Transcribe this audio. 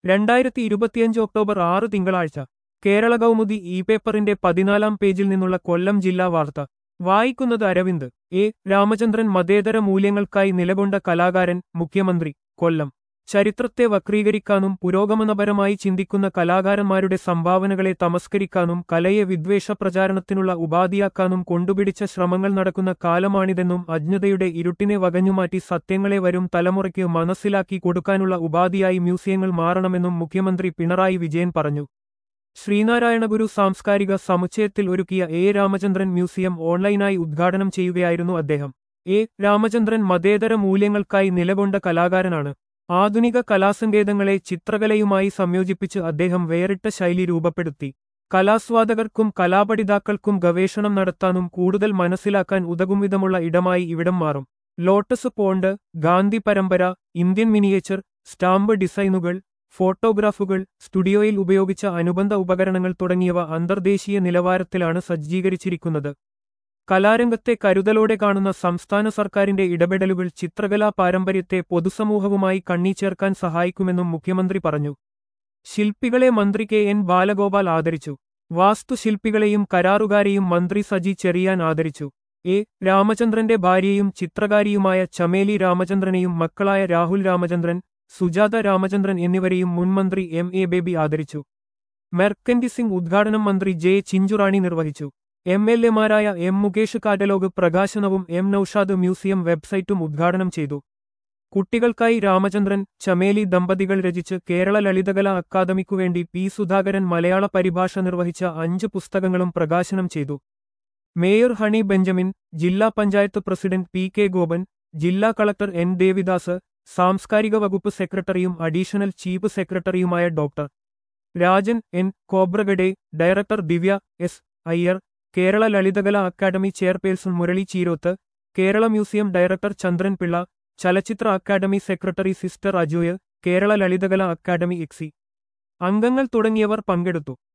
രണ്ടായിരത്തി ഇരുപത്തിയഞ്ച് ഒക്ടോബർ ആറ് തിങ്കളാഴ്ച കേരള കൗമുദി ഇ പേപ്പറിന്റെ പതിനാലാം പേജിൽ നിന്നുള്ള കൊല്ലം ജില്ലാ വാർത്ത വായിക്കുന്നത് അരവിന്ദ് എ രാമചന്ദ്രൻ മതേതര മൂല്യങ്ങൾക്കായി നിലകൊണ്ട കലാകാരൻ മുഖ്യമന്ത്രി കൊല്ലം ചരിത്രത്തെ വക്രീകരിക്കാനും പുരോഗമനപരമായി ചിന്തിക്കുന്ന കലാകാരന്മാരുടെ സംഭാവനകളെ തമസ്കരിക്കാനും കലയെ വിദ്വേഷ പ്രചാരണത്തിനുള്ള ഉപാധിയാക്കാനും കൊണ്ടുപിടിച്ച ശ്രമങ്ങൾ നടക്കുന്ന കാലമാണിതെന്നും അജ്ഞതയുടെ ഇരുട്ടിനെ വകഞ്ഞുമാറ്റി സത്യങ്ങളെ വരും തലമുറയ്ക്ക് മനസ്സിലാക്കി കൊടുക്കാനുള്ള ഉപാധിയായി മ്യൂസിയങ്ങൾ മാറണമെന്നും മുഖ്യമന്ത്രി പിണറായി വിജയൻ പറഞ്ഞു ശ്രീനാരായണ ഗുരു സാംസ്കാരിക സമുച്ചയത്തിൽ ഒരുക്കിയ എ രാമചന്ദ്രൻ മ്യൂസിയം ഓൺലൈനായി ഉദ്ഘാടനം ചെയ്യുകയായിരുന്നു അദ്ദേഹം എ രാമചന്ദ്രൻ മതേതര മൂല്യങ്ങൾക്കായി നിലകൊണ്ട കലാകാരനാണ് ആധുനിക കലാസങ്കേതങ്ങളെ ചിത്രകലയുമായി സംയോജിപ്പിച്ച് അദ്ദേഹം വേറിട്ട ശൈലി രൂപപ്പെടുത്തി കലാസ്വാദകർക്കും കലാപഠിതാക്കൾക്കും ഗവേഷണം നടത്താനും കൂടുതൽ മനസ്സിലാക്കാൻ ഉതകും വിധമുള്ള ഇടമായി ഇവിടം മാറും ലോട്ടസ് പോണ്ട് ഗാന്ധി പരമ്പര ഇന്ത്യൻ മിനിയേച്ചർ സ്റ്റാമ്പ് ഡിസൈനുകൾ ഫോട്ടോഗ്രാഫുകൾ സ്റ്റുഡിയോയിൽ ഉപയോഗിച്ച അനുബന്ധ ഉപകരണങ്ങൾ തുടങ്ങിയവ അന്തർദേശീയ നിലവാരത്തിലാണ് സജ്ജീകരിച്ചിരിക്കുന്നത് കലാരംഗത്തെ കരുതലോടെ കാണുന്ന സംസ്ഥാന സർക്കാരിന്റെ ഇടപെടലുകൾ ചിത്രകലാ പാരമ്പര്യത്തെ പൊതുസമൂഹവുമായി കണ്ണിച്ചേർക്കാൻ സഹായിക്കുമെന്നും മുഖ്യമന്ത്രി പറഞ്ഞു ശില്പികളെ മന്ത്രി കെ എൻ ബാലഗോപാൽ ആദരിച്ചു വാസ്തുശില്പികളെയും കരാറുകാരെയും മന്ത്രി സജി ചെറിയാൻ ആദരിച്ചു എ രാമചന്ദ്രന്റെ ഭാര്യയും ചിത്രകാരിയുമായ ചമേലി രാമചന്ദ്രനെയും മക്കളായ രാഹുൽ രാമചന്ദ്രൻ സുജാത രാമചന്ദ്രൻ എന്നിവരെയും മുൻമന്ത്രി എം എ ബേബി ആദരിച്ചു മെർക്കന്റിസിംഗ് ഉദ്ഘാടനം മന്ത്രി ജെ ചിഞ്ചുറാണി നിർവഹിച്ചു എം എൽ എമാരായ എം മുകേഷ് കാറ്റലോഗ് പ്രകാശനവും എം നൌഷാദ് മ്യൂസിയം വെബ്സൈറ്റും ഉദ്ഘാടനം ചെയ്തു കുട്ടികൾക്കായി രാമചന്ദ്രൻ ചമേലി ദമ്പതികൾ രചിച്ച് കേരള ലളിതകലാ അക്കാദമിക്കുവേണ്ടി പി സുധാകരൻ മലയാള പരിഭാഷ നിർവഹിച്ച അഞ്ച് പുസ്തകങ്ങളും പ്രകാശനം ചെയ്തു മേയർ ഹണി ബെഞ്ചമിൻ ജില്ലാ panchayat president P K Gopan ജില്ലാ കളക്ടർ എൻ ദേവിദാസ് സാംസ്കാരിക വകുപ്പ് സെക്രട്ടറിയും അഡീഷണൽ ചീഫ് സെക്രട്ടറിയുമായ doctor Rajan N Khobragade director Divya S Iyer Kerala Lalithakala academy chairperson Murali Cheeroth Kerala museum director Chandran Pillai ചലച്ചിത്ര academy secretary sister Ajoy Kerala Lalithakala academy exec അംഗങ്ങൾ തുടങ്ങിയവർ പങ്കെടുത്തു